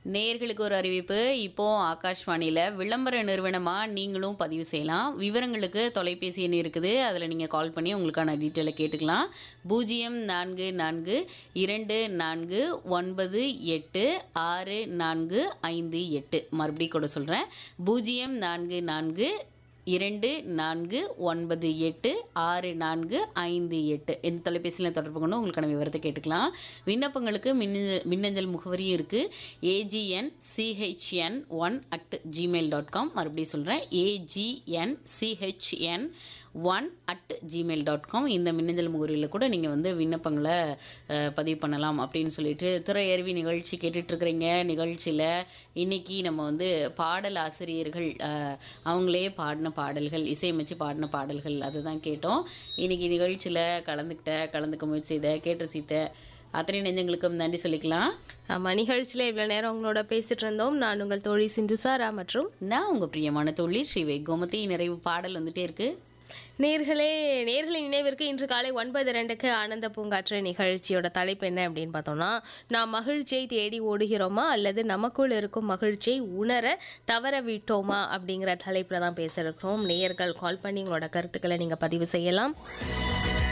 நேயர்களுக்கு ஒரு அறிவிப்பு இப்போ ஆகாஷ்வாணியில் விளம்பர நிறுவனமாக நீங்களும் பதிவு செய்யலாம் விவரங்களுக்கு தொலைபேசி எண் இருக்குது அதில் நீங்கள் கால் பண்ணி உங்களுக்கான டீட்டெயிலை கேட்டுக்கலாம் பூஜ்ஜியம் நான்கு நான்கு இரண்டு நான்கு ஒன்பது எட்டு ஆறு நான்கு ஐந்து எட்டு மறுபடியும் கூட சொல்கிறேன் பூஜ்ஜியம் நான்கு நான்கு இரண்டு நான்கு ஒன்பது எட்டு ஆறு நான்கு ஐந்து எட்டு இந்த தொலைபேசியில் தொடர்பு கொண்டு உங்களுக்கான விவரத்தை கேட்டுக்கலாம் விண்ணப்பங்களுக்கு மின்னஞ்ச மின்னஞ்சல் முகவரியும் இருக்குது AGN CHN one at Gmail dot com மறுபடியும் சொல்கிறேன் AGN CHN one at Gmail dot com இந்த மின்னஞ்சல் முகவரியில் கூட நீங்கள் வந்து விண்ணப்பங்களை அஹ், பதிவு பண்ணலாம் அப்படின்னு சொல்லிட்டு திரையருவி நிகழ்ச்சி கேட்டுட்ருக்குறீங்க நிகழ்ச்சியில் இன்னைக்கு நம்ம வந்து பாடல் ஆசிரியர்கள் அஹ், அவங்களே பாடின பாடல்கள் இசையமைச்சு பாடின பாடல்கள் அதுதான் கேட்டோம் இன்னைக்கு நிகழ்ச்சியில் கலந்துக்கிட்ட கலந்துக்க முயற்சி செய்த கேட்டு ரசித்த அத்தனை நெஞ்சங்களுக்கும் நன்றி சொல்லிக்கலாம் ஆமாம் நிகழ்ச்சியில் இவ்வளோ நேரம் உங்களோட பேசிட்டு இருந்தோம் நான் உங்கள் தோழி சிந்துசாரா மற்றும் நான் உங்கள் பிரியமான தோழி ஸ்ரீவை கோமதி நிறைவு பாடல் வந்துட்டே இருக்கு நேர்களே நேர்களின் நினைவிற்கு இன்று காலை ஒன்பது ரெண்டுக்கு ஆனந்த பூங்காற்று நிகழ்ச்சியோட தலைப்பு என்ன அப்படின்னு பார்த்தோம்னா நாம் மகிழ்ச்சியை தேடி ஓடுகிறோமா அல்லது நமக்குள் இருக்கும் மகிழ்ச்சியை உணர தவற விட்டோமா அப்படிங்கிற தலைப்பில் தான் பேச இருக்கிறோம் நேயர்கள் கால் பண்ணி உங்களோட கருத்துக்களை நீங்கள் பதிவு செய்யலாம்